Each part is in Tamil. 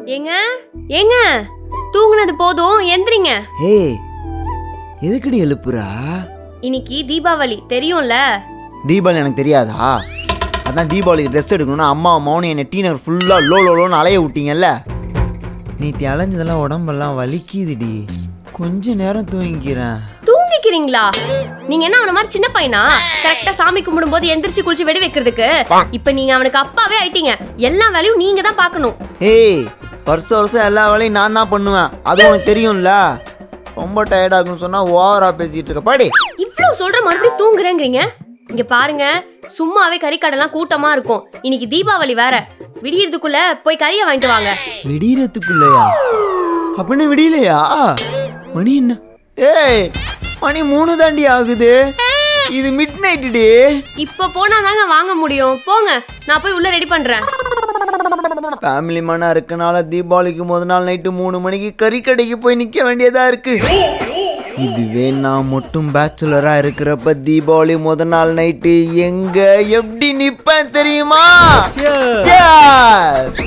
ஏங்க ஏங்க தூங்குனது போதும் எந்திரிங்க ஏய் எதுக்குடி எழுப்புறா இன்னைக்கு தீபாவளி தெரியும்ல தீபாவளி எனக்கு தெரியாதா அதான் தீபாவளிக்கு ட்ரெஸ் எடுக்கணும்னா அம்மா மௌனி என்னை டீ நகர் ஃபுல்லாக லோ லோ லோன்னு அலைய விட்டீங்கல்ல நேற்று அலைஞ்சதெல்லாம் உடம்பெல்லாம் வலிக்குதுடி கொஞ்ச நேரம் தூங்கிக்கிறேன் தூங்கிக்கிறீங்களா நீங்க என்ன அவன மாதிரி சின்ன பையனா கரெக்டா சாமி கும்பிடும் போது எந்திரிச்சு குளிச்சு வெடி வைக்கிறதுக்கு இப்ப நீங்க அவனுக்கு அப்பாவே ஆயிட்டீங்க எல்லா வேலையும் நீங்க தான் பார்க்கணும் ஏய் வருஷம் வருஷம் எல்லா வேலையும் நான் தான் பண்ணுவேன் அது உனக்கு தெரியும்ல ரொம்ப டயர்டாகுன்னு சொன்னால் ஓவராக பேசிகிட்டு இருக்க பாடி இவ்வளவு சொல்ற மறுபடியும் தூங்குறேங்கிறீங்க இங்க பாருங்க சும்மாவே கறிக்கடைலாம் கூட்டமா இருக்கும் இன்னைக்கு தீபாவளி வேற விடியறதுக்குள்ள போய் கறியை வாங்கிட்டு வாங்க விடியறதுக்குள்ளயா அப்படின்னு விடியலையா மணி என்ன ஏய் மணி மூணு தாண்டி ஆகுது இது மிட் நைட்டுடி இப்ப போனா தாங்க வாங்க முடியும் போங்க நான் போய் உள்ள ரெடி பண்றேன் ஃபேமிலி மனா இருக்கனால தீபாவளிக்கு முத நாள் நைட்டு மூணு மணிக்கு கறி கடைக்கு போய் நிக்க வேண்டியதா இருக்கு இதுவே நான் மட்டும் பேச்சுலரா இருக்கிறப்ப தீபாவளி முத நாள் நைட்டு எங்க எப்படி நிப்பேன் தெரியுமா Cheers!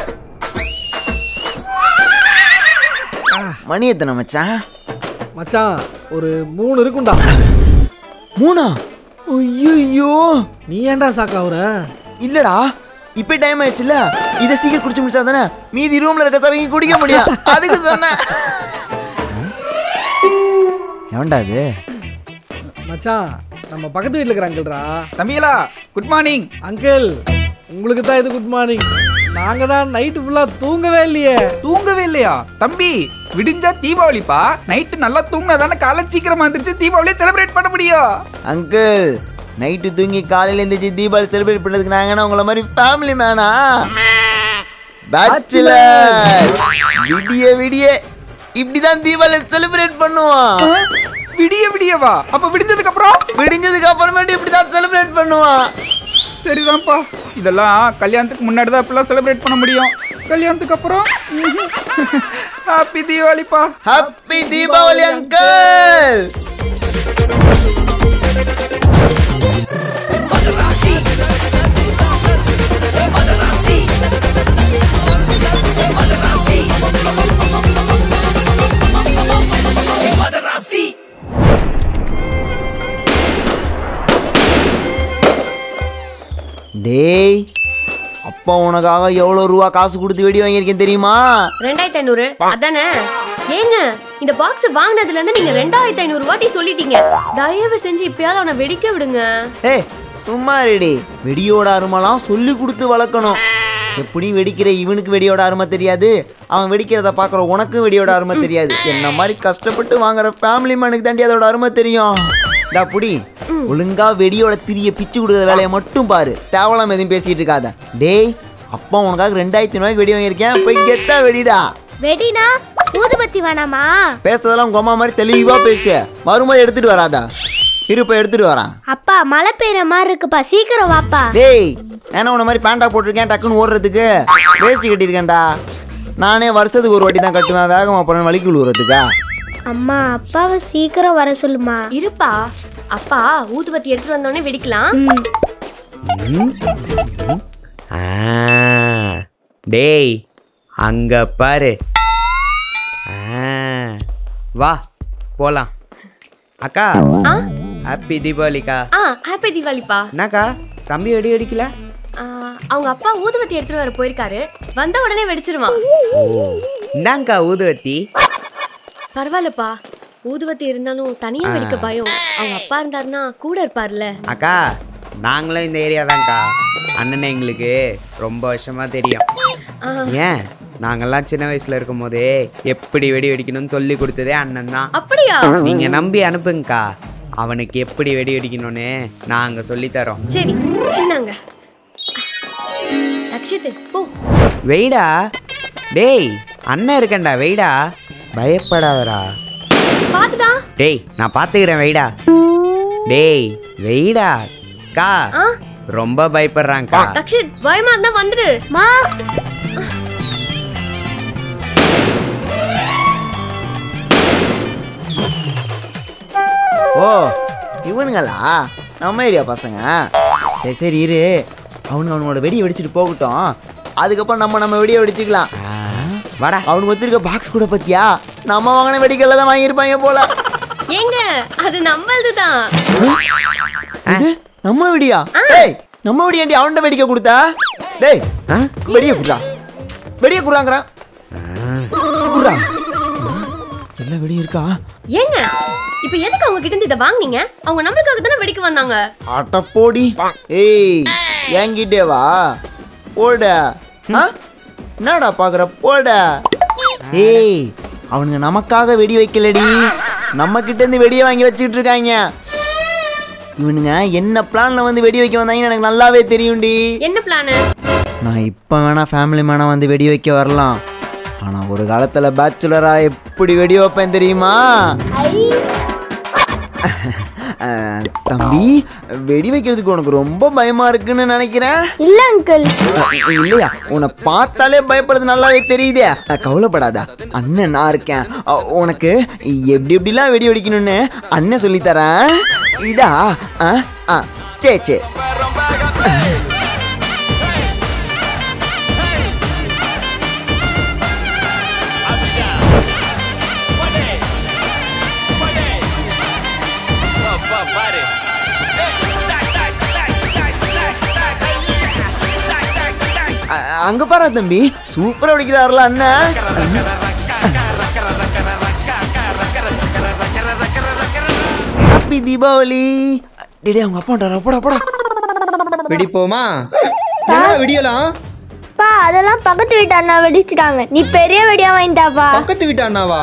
மணி எத்தனை மச்சான் மச்சான் ஒரு மூணு இருக்கும்டா மூணா ஐயோ நீ ஏன்டா சாக்காவுற இல்லடா இப்ப டைம் ஆயிடுச்சுல இதை சீக்கிரம் குடிச்சு முடிச்சா தானே மீதி ரூம்ல இருக்க சரங்கி குடிக்க முடியும் அதுக்கு சொன்னேன் எவன்டா அது மச்சான் நம்ம பக்கத்து வீட்டில் இருக்கிற அங்கிள்ரா தம்பிகளா குட் மார்னிங் அங்கிள் உங்களுக்கு தான் இது குட் மார்னிங் நாங்கள் தான் நைட்டு ஃபுல்லாக தூங்கவே இல்லையே தூங்கவே இல்லையா தம்பி விடிஞ்சா தீபாவளிப்பா நைட்டு நல்லா தூங்கினா தானே காலை சீக்கிரமா வந்துருச்சு தீபாவளியை செலிப்ரேட் பண்ண முடியும் அங்கிள் நைட்டு தூங்கி காலையில எழுந்திரிச்சு தீபாவளி செலிப்ரேட் பண்ணதுக்கு நாங்கன்னா உங்கள மாதிரி ஃபேமிலி மேனா பேச்சுலர் விடிய விடிய இப்படிதான் தீபாவளி செலிப்ரேட் பண்ணுவான் விடிய விடியவா அப்ப விடிஞ்சதுக்கு அப்புறம் விடிஞ்சதுக்கு அப்புறமேட்டு இப்படிதான் செலிப்ரேட் பண்ணுவான் சரிதான்ப்பா இதெல்லாம் கல்யாணத்துக்கு முன்னாடி தான் இப்பெல்லாம் செலிப்ரேட் பண்ண முடியும் கல்யாணத்துக்கு அப்புறம் ஹாப்பி தீபாவளிப்பா ஹாப்பி தீபாவளி அங்கிள் டேய் அப்பா உனக்காக எவ்வளோ ரூபா காசு கொடுத்து வெடி வாங்கியிருக்கேன் தெரியுமா ரெண்டாயிரத்தி ஐநூறு அதானே ஏங்க இந்த பாக்ஸ் வாங்கினதுல இருந்து நீங்க ரெண்டாயிரத்தி ஐநூறு வாட்டி சொல்லிட்டீங்க தயவு செஞ்சு இப்பயாவது அவனை வெடிக்க விடுங்க ஏய் சும்மா ரெடி வெடியோட அருமெல்லாம் சொல்லி கொடுத்து வளர்க்கணும் எப்படி வெடிக்கிற இவனுக்கு வெடியோட அருமை தெரியாது அவன் வெடிக்கிறத பார்க்குற உனக்கும் வெடியோட அருமை தெரியாது என்ன மாதிரி கஷ்டப்பட்டு வாங்குற ஃபேமிலி மேனுக்கு தாண்டி அதோட அருமை தெரியும் டா புடி ஒழுங்கா வெடியோட திரிய பிச்சு கொடுக்குற வேலையை மட்டும் பாரு தேவலாம் எதுவும் பேசிட்டு இருக்காத டேய் அப்பா உனக்காக ரெண்டாயிரத்தி ரூபாய்க்கு வெடி வாங்கியிருக்கேன் போய் கெத்தா வெடிடா வெடினா ஊதுபத்தி வேணாமா பேசுறதெல்லாம் உங்க அம்மா மாதிரி தெளிவா பேசு வரும்போது எடுத்துட்டு வராதா இருப்ப எடுத்துட்டு வரான் அப்பா மழை பெய்யுற மாதிரி இருக்குப்பா சீக்கிரம் வாப்பா டேய் ஏன்னா உன மாதிரி பேண்டா போட்டிருக்கேன் டக்குன்னு ஓடுறதுக்கு வேஸ்ட் கட்டியிருக்கேன்டா நானே வருஷத்துக்கு ஒரு வாட்டி தான் கட்டுவேன் வேகமாக போகிறேன் வலிக்கு விழுவுறதுக்கா அம்மா அப்பாவை சீக்கிரம் வர சொல்லுமா இருப்பா அப்பா ஊதுபத்தி எடுத்துட்டு வந்தோடனே வெடிக்கலாம் ஆ, டேய் அங்க பாரு ஆ, வா போலாம் அக்கா ஆ ஹாப்பி தீபாவளிக்கா ஆ ஹாப்பி தீபாவளிப்பா என்னக்கா தம்பி வெடி அடிக்கல ஆ, அவங்க அப்பா ஊதுபத்தி எடுத்துட்டு வர போயிருக்காரு வந்த உடனே வெடிச்சிருவான் ஓ இந்தாங்கக்கா ஊதுவத்தி பரவாயில்லப்பா ஊதுபத்தி இருந்தாலும் தனியா வெடிக்க பயம் அவங்க அப்பா இருந்தாருன்னா கூட இருப்பார்ல அக்கா நாங்களும் இந்த ஏரியா தான்க்கா அண்ணனை எங்களுக்கு ரொம்ப வருஷமா தெரியும் ஆ, ஏன் நாங்கெல்லாம் சின்ன வயசுல இருக்கும் போதே எப்படி வெடி வெடிக்கணும்னு சொல்லி கொடுத்ததே அண்ணன் தான் அப்படியா நீங்க நம்பி அனுப்புங்கக்கா அவனுக்கு எப்படி வெடி வெடிக்கணும்னு நாங்க சொல்லி தரோம் சரி என்னங்க ரக்ஷித் போ வெயிடா டேய் அண்ணன் இருக்கேன்டா வெயிடா பயப்படாதடா பாத்துடா டேய் நான் பார்த்துக்கிறேன் வெயிடா டேய் வெயிடா கா ஆ ரொம்ப பயப்படுறான்க்கா ரக்ஷித் பயமா இருந்தா வந்துடு மா ஓ இவனுங்களா நம்ம ஏரியா பசங்க சரி சரி இரு அவனுங்க அவனோட வெடியை வெடிச்சிட்டு போகட்டும் அதுக்கப்புறம் நம்ம நம்ம வெடியை வெடிச்சுக்கலாம் ஆ, வாடா அவனுக்கு வச்சிருக்க பாக்ஸ் கூட பத்தியா நம்ம வாங்கின வெடிக்கல்ல தான் வாங்கியிருப்பாங்க போல ஏங்க அது நம்மளது தான் இது நம்ம வெடியா டேய் நம்ம வெடியாண்டி அவன்கிட்ட வெடிக்க கொடுத்தா டேய் ஆ? வெடிய குடுறா வெடிய குடுறாங்கிறான் குடுறா எல்லாம் வெடி இருக்கா ஏங்க இப்ப எதுக்கு அவங்க கிட்ட இருந்து இதை வாங்குனீங்க அவங்க நம்மளுக்காக தானே வெடிக்க வந்தாங்க அட்ட போடி ஏய் என்கிட்டே வா போட ஆ? என்னடா பாக்குற போட ஏய் அவனுங்க நமக்காக வெடி வைக்கலடி நம்ம கிட்ட இருந்து வெடியை வாங்கி வச்சுக்கிட்டு இருக்காங்க இவனுங்க என்ன பிளான்ல வந்து வெடி வைக்க வந்தாங்கன்னு எனக்கு நல்லாவே தெரியும்டி என்ன பிளானு நான் இப்போ வேணா ஃபேமிலி மேனா வந்து வெடி வைக்க வரலாம் ஆனால் ஒரு காலத்தில் பேச்சுலராக எப்படி வெடி வைப்பேன் தெரியுமா அஹ், தம்பி வெடி வைக்கிறதுக்கு உனக்கு ரொம்ப பயமா இருக்குன்னு நினைக்கிறேன் இல்ல அங்கிள் அஹ், இல்லையா உன்னை பார்த்தாலே பயப்படுறது நல்லாவே தெரியுதே அஹ், கவலைப்படாத அண்ணன் நான் இருக்கேன் அஹ், உனக்கு எப்படி எப்படிலாம் வெடி வெடிக்கணும்னு அண்ணன் சொல்லித்தரேன் இதா ஆ ஆ சே சே அ- அங்க பாரு தம்பி சூப்பரா வெடிக்கிறாருல அண்ணன் ஹாப்பி தீபாவளி டேடே அவங்க அப்பா வந்துட்டாரா? போடா போடா வெடிப்போமா என்னடா வெடியலாம் பா அதெல்லாம் பக்கத்து வீட்டு அண்ணா வெடிச்சிட்டாங்க நீ பெரிய வெடியா வாங்கிட்டாப்பா பக்கத்து வீட்டு அண்ணாவா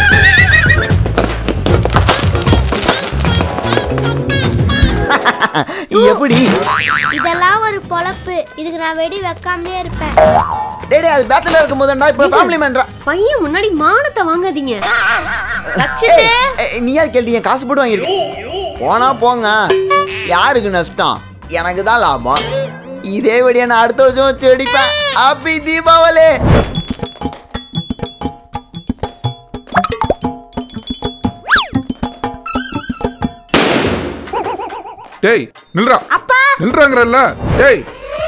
எப்படி இதெல்லாம் ஒரு பொழப்பு இதுக்கு நான் வெடி வைக்காமலே இருப்பேன் டேடே அது பேத்துல இருக்கும் போதுடா இப்ப ஃபேமிலி மேன்ரா பையன் முன்னாடி மானத்தை வாங்காதீங்க லட்சத்தே நீயா கேள்வி காசு போட்டு வாங்கிருக்க போனா போங்க யாருக்கு நஷ்டம் எனக்கு தான் லாபம் இதே வெடியா நான் அடுத்த வருஷம் வச்சு வெடிப்பேன் ஹாப்பி தீபாவளி டேய் நில்றா நில்றாங்கறல்ல டேய்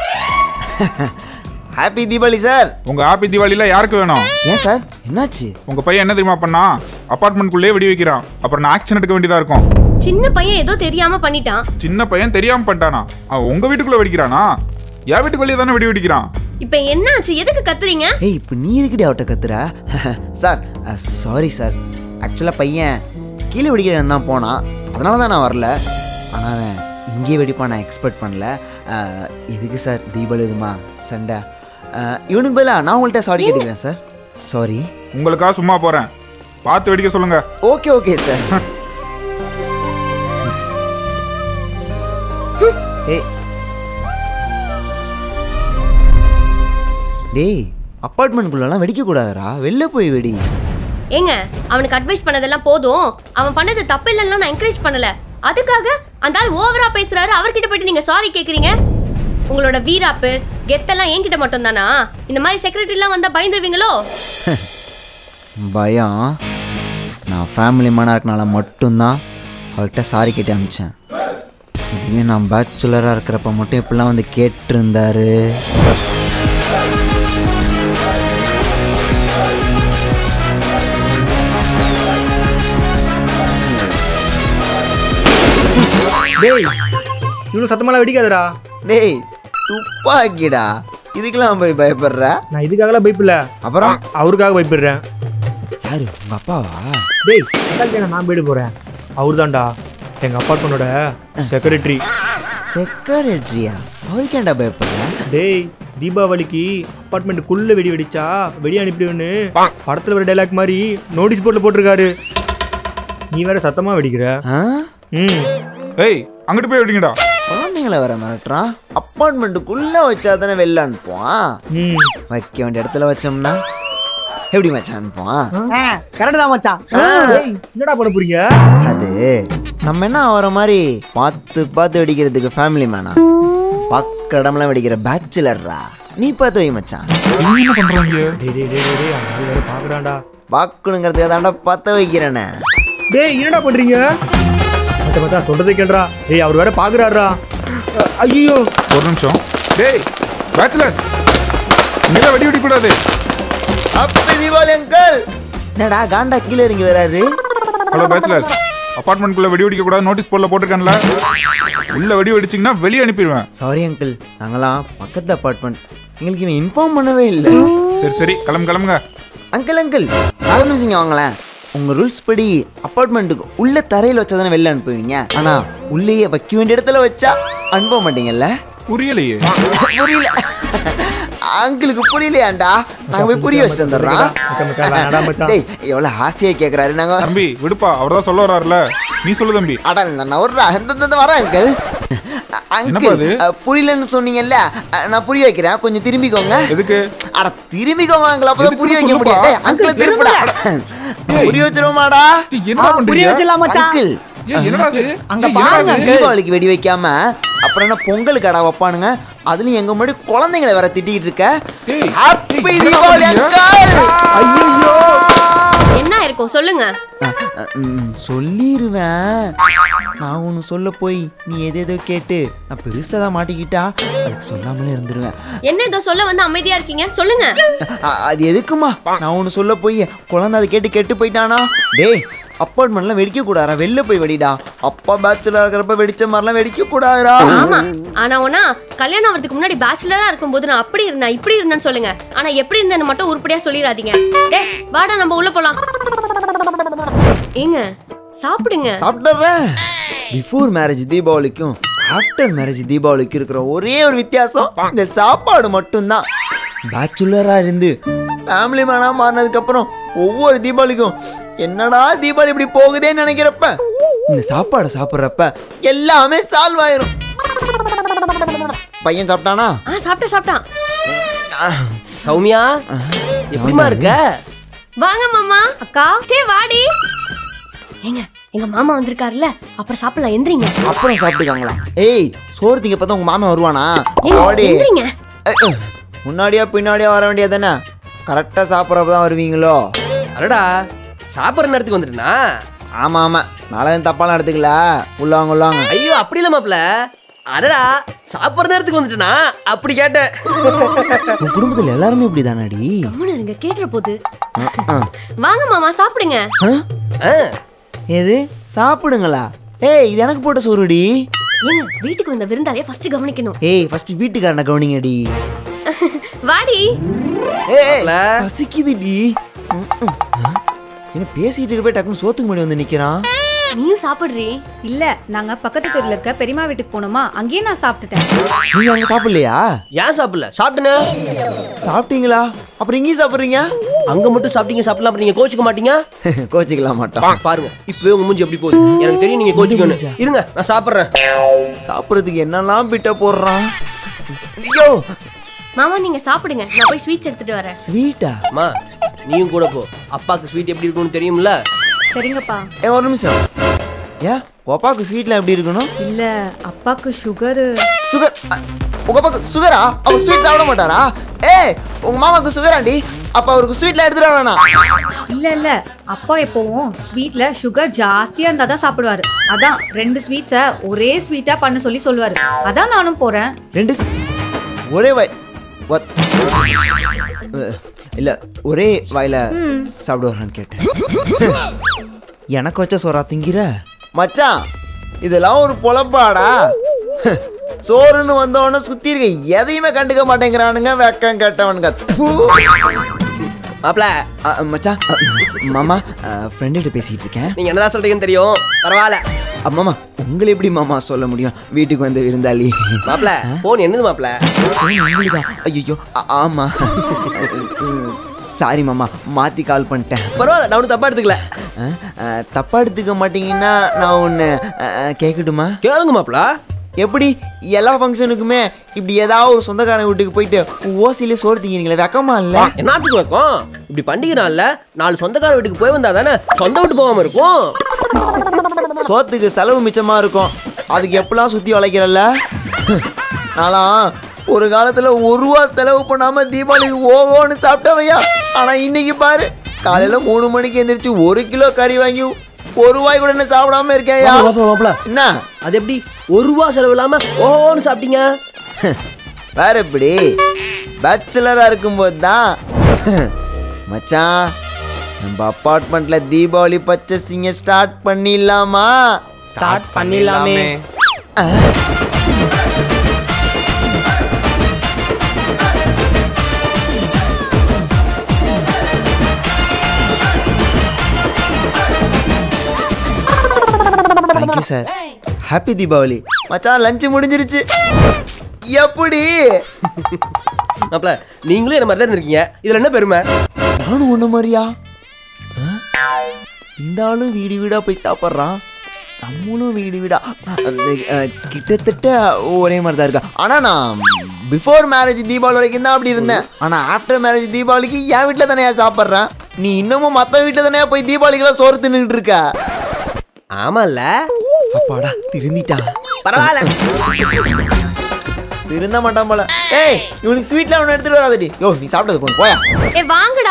ஹாப்பி தீபாவளி சார் உங்க ஹாப்பி தீபாவளில யாருக்கு வேணும் ஏன் சார் என்னாச்சு உங்க பையன் என்ன தெரியுமா பண்ணா அபார்ட்மெண்ட்குள்ளேயே வெடி வைக்கிறான் அப்புறம் நான் ஆக்ஷன் எடுக்க வேண்டியதா இருக்கும் சின்ன பையன் ஏதோ தெரியாம பண்ணிட்டான் சின்ன பையன் தெரியாம பண்ணிட்டானா அவன் உங்க வீட்டுக்குள்ள வெடிக்கிறானா என் வீட்டுக்குள்ளேயே தானே வெடி வெடிக்கிறான் இப்ப என்னாச்சு எதுக்கு கத்துறீங்க ஏய் இப்போ நீ எதுக்கடி அவட்ட கத்துற சார் சாரி சார் ஆக்சுவலாக பையன் கீழே வெடிக்கிறேன் தான் போனான் அதனால தான் நான் வரல ஆனால் அவன் இங்கேயே வெடிப்பான் நான் எக்ஸ்பெக்ட் பண்ணல அஹ், எதுக்கு சார் தீபாவளி இதுமா சண்டை அஹ், இவனுக்கு பதிலாக நான் உங்கள்கிட்ட சாரி கேட்டுக்கிறேன் சார் சாரி உங்களுக்காக சும்மா போறேன் பார்த்து வெடிக்க சொல்லுங்க ஓகே ஓகே சார் ஏய் டேய் அப்பார்ட்மெண்ட்குள்ளெல்லாம் வெடிக்கக்கூடாதுடா வெளில போய் வெடி ஏங்க அவனுக்கு அட்வைஸ் பண்ணதெல்லாம் போதும் அவன் பண்ணது தப்பு இல்லைன்னா நான் என்கரேஜ் பண்ணல அதுக்காக அந்த ஆள் ஓவரா பேசுறாரு அவர்கிட்ட போயிட்டு நீங்க சாரி கேக்குறீங்க உங்களோட வீராப்பு கெத்தெல்லாம் என்கிட்ட மட்டும் தானா இந்த மாதிரி செக்ரட்டரிலாம் வந்தா பயந்துருவீங்களோ பயம் நான் ஃபேமிலி மேனாக இருக்கனால மட்டும்தான் அவர்கிட்ட சாரி கேட்டு அமிச்சேன் இதுவே நான் பேச்சுலராக இருக்கிறப்ப மட்டும் இப்படிலாம் வந்து கேட்டிருந்தாரு டேய் இவ்வளோ சத்தமெல்லாம் வெடிக்காதடா டேய் துப்பாக்கிடா இதுக்கெல்லாம் போய் பயப்படுற நான் இதுக்காகலாம் பயப்பில்ல அப்புறம் அவருக்காக பயப்படுறேன் யாரு உங்க அப்பாவா டேய் அந்தாளுக்கு நான் போயிட்டு போகிறேன் அவர் தான்டா எங்கள் அப்பார்ட்மெண்டோட செக்ரட்டரி செக்ரட்டரியா அவருக்கு ஏன்டா பயப்படுற டேய் தீபாவளிக்கு அப்பார்ட்மெண்ட்டுக்குள்ள வெடி வெடிச்சா வெடி அனுப்பிடுவேன்னு படத்துல வர டைலாக் மாதிரி நோட்டீஸ் போர்டில் போட்டிருக்காரு நீ வேற சத்தமா வெடிக்கிற ஆ ம் ஏய் அங்கிட்டு போய் வெடிங்கடா குழந்தைங்கள வர மிரட்டுறான் அப்பார்ட்மெண்ட்டுக்குள்ள வச்சா தானே வெளில அனுப்புவான் ம் வைக்க வேண்டிய இடத்துல வச்சோம்னா எப்படி மச்சான் அனுப்புவான் கரெக்ட் தான் மச்சான் ஏய், என்னடா பண்ண போறீங்க அது நம்ம என்ன அவரை மாதிரி பார்த்து பார்த்து வெடிக்கிறதுக்கு ஃபேமிலி மேனா பக்க இடம்லாம் வெடிக்கிற பேச்சுலர்ரா நீ பார்த்து வை மச்சான் இவங்க என்ன பண்றாங்க டேய் டேய் டேய் டேய், டேய் அந்த ஆள் வேற பாக்குறான்டா பார்க்கணுங்கிறதுக்கு தாண்டா பத்த வைக்கிறேனே டேய் என்னடா பண்றீங்க மத்த மச்சான் சொல்றதே கேளுடா டேய் அவர் வேற பாக்குறாருடா ஐயோ ஒரு நிமிஷம் டேய் பேச்சுலர்ஸ் இங்கெல்லாம் வெடி வெடிக்க கூடாது அப்படி தீபாவளி அங்கிள் என்னடா காண்டா கீழே இறங்கி வராரு ஹலோ பேச்சுலர்ஸ் அப்பார்ட்மெண்ட்குள்ள வெடி வெடிக்க கூடாது நோட்டீஸ் போர்டில் போட்டிருக்கேன்ல உள்ள வெடி வெடிச்சிங்கன்னா வெளியே அனுப்பிடுவேன் சாரி அங்கிள் நாங்களாம் பக்கத்து அப்பார்ட்மெண்ட் எங்களுக்கு இவன் இன்ஃபார்ம் பண்ணவே இல்லை சரி சரி கிளம்பு கிளம்புங்க அங்கிள் அங்கிள் ஒரு நிமிஷம் வாங்களேன் உங்க ரூல்ஸ் படி அப்பார்ட்மெண்ட்டுக்கு உள்ள தரையில் வச்சா தானே வெளில அனுப்புவீங்க ஆனா உள்ளேயே வைக்க வேண்டிய இடத்துல வச்சா அனுப்ப மாட்டீங்கல்ல புரியலையே புரியல அங்கிளுக்கு புரியலையாண்டா நாங்க போய் புரிய வச்சுட்டு வந்துடுறோம் மச்சான், மச்சான், வேணாடா மச்சான். டேய் எவ்வளவு ஆசையா கேக்குறாரு நாங்க தம்பி விடுப்பா அவர் தான் சொல்ல வர்றாருல நீ சொல்லு தம்பி அட நான் வர்றா இந்த இந்த வரேன் அங்கிள் என்னப்பா அங்கிள் இது? அஹ், புரியலன்னு சொன்னீங்கல்ல அஹ், நான் புரிய வைக்கிறேன் கொஞ்சம் திரும்பிக்கோங்க எதுக்கு அட திரும்பிக்கோங்க அங்கிள் அப்பதான் புரிய வைக்க எதுக்கு முடியும் சொல்லுப்பா? டேய் அங்கிள் திருப்பிடா ஏய். புரிய வச்சிருவோமாடா டேய், என்னடா புரிய பண்றீங்க வச்சிடலாம் மச்சான் அங்கிள் ஏய், என்னடா இது அங்க ஏய், என்னடா பாருங்க, இது? uncle. தீபாவளிக்கு வெடி வைக்காம அப்புறம் என்ன பொங்கல் கடை வைப்பானுங்க அதுலயும் எங்க முன்னாடி குழந்தைங்களை வேற திட்டிட்டு இருக்க ஏய், ஹாப்பி ஏய், என்னடா தீபாவளி பண்றீங்க? அங்கிள் என்ன இருக்கும் சொல்லுங்க சொல்லிடுவேன் நான் ஒன்று சொல்ல போய் நீ எது ஏதோ கேட்டு நான் பெருசாக தான் மாட்டிக்கிட்டா அதுக்கு சொல்லாமலே இருந்துருவேன் என்ன இதோ சொல்ல வந்து அமைதியா இருக்கீங்க சொல்லுங்க அ- அது எதுக்குமா நான் ஒன்று சொல்ல போய் குழந்தை அதை கேட்டு கெட்டு போயிட்டானா டேய் அப்பார்ட்மெண்ட்லாம் வெடிக்க கூடாதா வெளில போய் வெடிடா அப்பா பேச்சுலர் இருக்கிறப்ப வெடிச்ச மாதிரிலாம் வெடிக்க கூடாதுடா ஆமா ஆனா ஒன்னா கல்யாணம் ஆகிறதுக்கு முன்னாடி பேச்சுலரா இருக்கும்போது நான் அப்படி இருந்தேன் இப்படி இருந்தேன்னு சொல்லுங்க ஆனா எப்படி இருந்தேன்னு மட்டும் உருப்படியா சொல்லிடாதீங்க டேய் வாடா நம்ம உள்ள போலாம் ஏங்க சாப்பிடுங்க சாப்பிட்டுறேன் பிஃபோர் மேரேஜ் தீபாவளிக்கும் ஆஃப்டர் மேரேஜ் தீபாவளிக்கும் இருக்கிற ஒரே ஒரு வித்தியாசம் இந்த சாப்பாடு மட்டும்தான் பேச்சுலராக இருந்து ஃபேமிலி மேனாக மாறினதுக்கப்புறம் ஒவ்வொரு தீபாவளிக்கும் என்னடா தீபாவளி இப்படி போகுதேன்னு நினைக்கிறப்ப இந்த சாப்பாடை சாப்பிட்றப்ப எல்லாமே சால்வ் ஆயிரும் பையன் சாப்பிட்டானா ஆ சாப்பிட்டேன் சாப்பிட்டான் சௌமியா எப்படிமா இருக்க வாங்க மாமா அக்கா ஹே வாடி ஏங்க எங்க மாமா வந்திருக்காருல்ல அப்புறம் சாப்பிடலாம் எந்திரிங்க அப்புறம் சாப்பிட்டுக்காங்களா ஏய் சோறு திங்க பார்த்தா உங்க மாமன் வருவானா ஏங்க ஓடி. எந்திரிங்க அஹ், அஹ். முன்னாடியா பின்னாடியா வர வேண்டியது தானே கரெக்டாக சாப்பிட்றப்ப தான் வருவீங்களோ அடடா சாப்பிட்ற நேரத்துக்கு வந்துட்டுனா ஆமாம் ஆமாம் நாளை தப்பாலாம் எடுத்துக்கல உள்ளாங்க உள்ளாங்க ஐயோ அப்படி இல்ல மாப்ள அடடா சாப்பிட்ற நேரத்துக்கு வந்துட்டுனா அப்படி கேட்டேன் உன் குடும்பத்தில் எல்லாருமே இப்படி தானாடி கம்முன்னு இருங்க கேட்டுற போது வாங்க மாமா சாப்பிடுங்க ஆ, எது சாப்பிடுங்களா ஏய் இது எனக்கு போட்ட சோறுடி ஏங்க வீட்டுக்கு வந்த விருந்தாலே ஃபர்ஸ்ட் கவனிக்கணும் ஏய் ஃபர்ஸ்ட் வீட்டுக்காரனை கவனிங்கடி வாடி ஏய் இல்ல. பசிக்குதுடி ம், ம். ஆ? என்ன பேசிட்டு இருக்க போய் டக்குன்னு சோத்துக்கு முன்னாடி வந்து நிக்கிறான் நீயும் சாப்பிடுறீ இல்ல நாங்க பக்கத்து தெருல இருக்க பெரியம்மா வீட்டுக்கு போனோமா அங்கேயே நான் சாப்பிட்டுட்டேன் நீங்க அங்க சாப்பிடலையா ஏன் சாப்பிடல சாப்பிட்டேனே சாப்பிட்டீங்களா அப்புறம் இங்கேயும் சாப்பிடுறீங்க அங்க மட்டும் சாப்பிட்டீங்க சாப்பிடலாம் அப்புறம் நீங்க கோச்சுக்க மாட்டீங்க கோச்சிக்கலாம் மாட்டோம் பாருங்க இப்பவே உங்க மூஞ்சி எப்படி போகுது எனக்கு தெரியும் நீங்க கோச்சுக்கணும் இருங்க நான் சாப்பிடுறேன் சாப்பிட்றதுக்கு என்னெல்லாம் பிட்ட போடுறான் ஐயோ மாமா நீங்க சாப்பிடுங்க நான் போய் ஸ்வீட்ஸ் எடுத்துட்டு வரேன் ஸ்வீட்டா அம்மா நீயும் கூட போ அப்பாக்கு ஸ்வீட் எப்படி இருக்கும்னு தெரியும்ல சரிங்கப்பா ஏ ஒரு நிமிஷம் ஏன் ஒப்பாக்கு ஸ்வீட்லாம் எப்படி இருக்கணும் இல்ல அப்பாக்கு சுகரு சுகர் அ, உங்க அப்பாக்கு சுகரா அவர் ஸ்வீட் சாப்பிட மாட்டாரா ஏய் உங்க மாமாக்கு சுகராண்டி அப்ப அவருக்கு ஸ்வீட்லாம் எடுத்துட வேணாம் இல்ல இல்ல அப்பா எப்பவும் ஸ்வீட்ல சுகர் ஜாஸ்தியா இருந்தா தான் சாப்பிடுவாரு அதான் ரெண்டு ஸ்வீட்ஸ ஒரே ஸ்வீட்டா பண்ண சொல்லி சொல்லுவாரு அதான் நானும் போறேன் ரெண்டு ஸ்- ஒரே வாய் what? அ, இல்ல ஒரே வாயில சாப்பிடுவாரான்னு கேட்டேன் எனக்கு வச்ச சோறா திங்கிற மச்சான் இதெல்லாம் ஒரு பொழப்பாடா சோறுன்னு வந்தவன சுத்தி இருக்க எதையுமே கண்டுக்க மாட்டேங்கிறானுங்க வெக்கம் கேட்டவனுங்க ப்பு. மாப்ள அ, மச்சான் அ, மாமா ஃப்ரெண்டுகிட்ட பேசிட்டு இருக்கேன் நீங்க என்னதான் சொல்றீங்கன்னு தெரியும் பரவாயில்ல அ, மாமா உங்களை எப்படி மாமா சொல்ல முடியும் வீட்டுக்கு வந்த விருந்தாளி மாப்ள போன் என்னது மாப்ள உங்களுதான் ஐயோ ஆமா சாரி மாமா மாத்தி கால் பண்ணிட்டேன் பரவாயில்ல நான் ஒன்றும் தப்பா எடுத்துக்கல அ, அ, தப்பா எடுத்துக்க மாட்டீங்கன்னா நான் ஒன்று கேட்கட்டுமா கேளுங்க மாப்ள எப்படி எல்லா ஃபங்க்ஷனுக்குமே இப்படி ஏதாவது ஒரு சொந்தக்காரன் வீட்டுக்கு போயிட்டு ஓசிலே சோறு திங்கிறீங்களே வெக்கமா இல்லை என்னத்துக்கு வைக்கும் இப்படி பண்டிகை நாள்ல நாலு சொந்தக்கார வீட்டுக்கு போய் வந்தா தானே சொந்த வீட்டு போகாம இருக்கும் சோத்துக்கு செலவு மிச்சமா இருக்கும் அதுக்கு எப்படிலாம் சுத்தி வளைக்கிறல்ல நான்லாம் ஒரு காலத்துல ஒரு ரூபா செலவு பண்ணாம தீபாவளிக்கு ஓகோன்னு சாப்பிட்டவையா ஆனா இன்னைக்கு பாரு காலையில மூணு மணிக்கு எந்திரிச்சு ஒரு கிலோ கறி வாங்கி ஒரு ரூபாய் கூட என்ன சாப்பிடாம இருக்கேயா மாப்ள மாப்ள என்ன அது எப்படி ஒரு ரூபா செலவு இல்லாம ஓன்னு சாப்பிட்டீங்க வேற எப்படி பேச்சுலரா இருக்கும்போது தான் மச்சான் நம்ம அப்பார்ட்மெண்ட்ல தீபாவளி பர்ச்சேசிங்க ஸ்டார்ட் பண்ணிடலாமா ஸ்டார்ட் பண்ணிடலாமே தேங்க்யூ சார் ஹாப்பி தீபாவளி மச்சான் லஞ்ச் முடிஞ்சிருச்சு எப்படி மாப்ள நீங்களும் என்ன மாதிரி தான் இருக்கீங்க இதுல என்ன பெருமை நானும் ஒண்ணு மாதிரியா ஆ? இந்த ஆளும் வீடு வீடா போய் சாப்பிட்றான் நம்மளும் வீடு வீடா அந்த, அஹ், கிட்டத்தட்ட ஒரே மாதிரி தான் இருக்கா ஆனா நான் பிஃபோர் மேரேஜ் தீபாவளி வரைக்கும் தான் அப்படி இருந்தேன் ஆனா ஆஃப்டர் மேரேஜ் தீபாவளிக்கு என் வீட்டில் தானே சாப்பிட்றேன் நீ இன்னமும் மற்ற வீட்டில் தானே போய் தீபாவளிக்கெல்லாம் சோறு தின்னுட்டு இருக்க ஆமால்ல அப்பாடா திருந்திட்டான் பரவாயில்ல திருந்த மாட்டான் போல ஏய் இவனுக்கு ஸ்வீட்ல ஒன்று எடுத்துட்டு வராதடி யோ நீ சாப்பிட்டது போதும் போயா ஏ வாங்கடா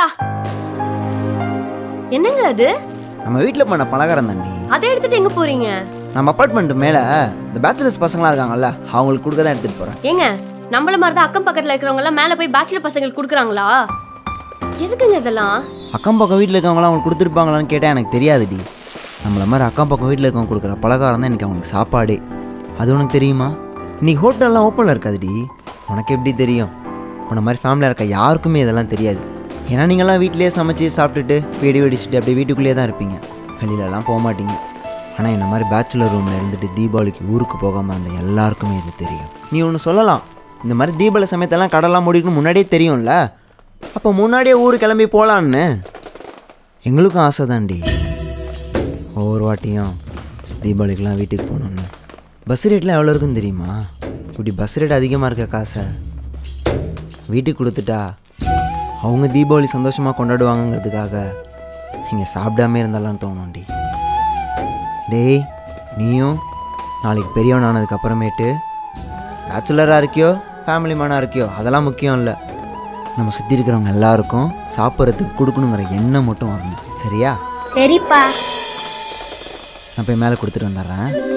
என்னங்க அது நம்ம வீட்டில் பண்ண பலகாரம் தாண்டி அதை எடுத்துட்டு எங்க போறீங்க நம்ம அப்பார்ட்மெண்ட் மேலே இந்த பேச்சுலர்ஸ் பசங்களாம் இருக்காங்கல்ல அவங்களுக்கு கொடுக்க தான் எடுத்துகிட்டு போகிறேன் ஏங்க நம்மள மாதிரி தான் அக்கம் பக்கத்துல இருக்கிறவங்க எல்லாம் மேல போய் பேச்சுலர் பசங்களுக்கு கொடுக்குறாங்களா எதுக்குங்க இதெல்லாம் அக்கம் பக்கம் வீட்டில் இருக்கவங்களாம் அவங்களுக்கு கொடுத்துருப்பாங்களான்னு கேட்டால் எனக்கு தெரியாதுடி நம்மள மாதிரி அக்கம் பக்கம் வீட்டில் இருக்கவங்க கொடுக்குற பலகாரம் தான் எனக்கு அவங்களுக்கு சாப்பாடே அது உனக்கு தெரியுமா இன்னைக்கு ஹோட்டல்லாம் ஓப்பனில் இருக்காதுடி உனக்கு எப்படி தெரியும் உன்ன மாதிரி ஃபேமிலியாக இருக்க யாருக்குமே இதெல்லாம் தெரியாது ஏன்னா நீங்கள்லாம் வீட்டிலேயே சமைச்சு சாப்பிட்டுட்டு வெடி வெடிச்சுட்டு அப்படியே வீட்டுக்குள்ளேயே தான் இருப்பீங்க வெளியிலலாம் போக மாட்டீங்க ஆனால் என்ன மாதிரி பேச்சுலர் ரூமில் இருந்துட்டு தீபாவளிக்கு ஊருக்கு போகாமல் இருந்த எல்லாருக்குமே இது தெரியும் நீ ஒன்று சொல்லலாம் இந்த மாதிரி தீபாவளி சமயத்தெல்லாம் கடலாம் மூடிக்கணும் முன்னாடியே தெரியும்ல அப்போ முன்னாடியே ஊருக்கு கிளம்பி போகலான்னு எங்களுக்கும் ஆசை தாண்டி ஒவ்வொரு வாட்டியும் தீபாவளிக்கெலாம் வீட்டுக்கு போகணுன்னு பஸ் ரேட்லாம் எவ்வளோ இருக்குன்னு தெரியுமா இப்படி பஸ் ரேட் அதிகமாக இருக்க காசை வீட்டுக்கு கொடுத்துட்டா அவங்க தீபாவளி சந்தோஷமாக கொண்டாடுவாங்கங்கிறதுக்காக இங்கே சாப்பிடாம இருந்தாலும் தோணும்டி டேய் நீயும் நாளைக்கு பெரியவன் ஆனதுக்கு அப்புறமேட்டு பேச்சுலராக இருக்கியோ ஃபேமிலி மேனாக இருக்கியோ அதெல்லாம் முக்கியம் இல்லை நம்ம சுற்றி இருக்கிறவங்க எல்லாருக்கும் சாப்பிட்றதுக்கு கொடுக்கணுங்கிற எண்ணம் மட்டும் வரணும் சரியா சரிப்பா நான் போய் மேலே கொடுத்துட்டு வந்துடுறேன்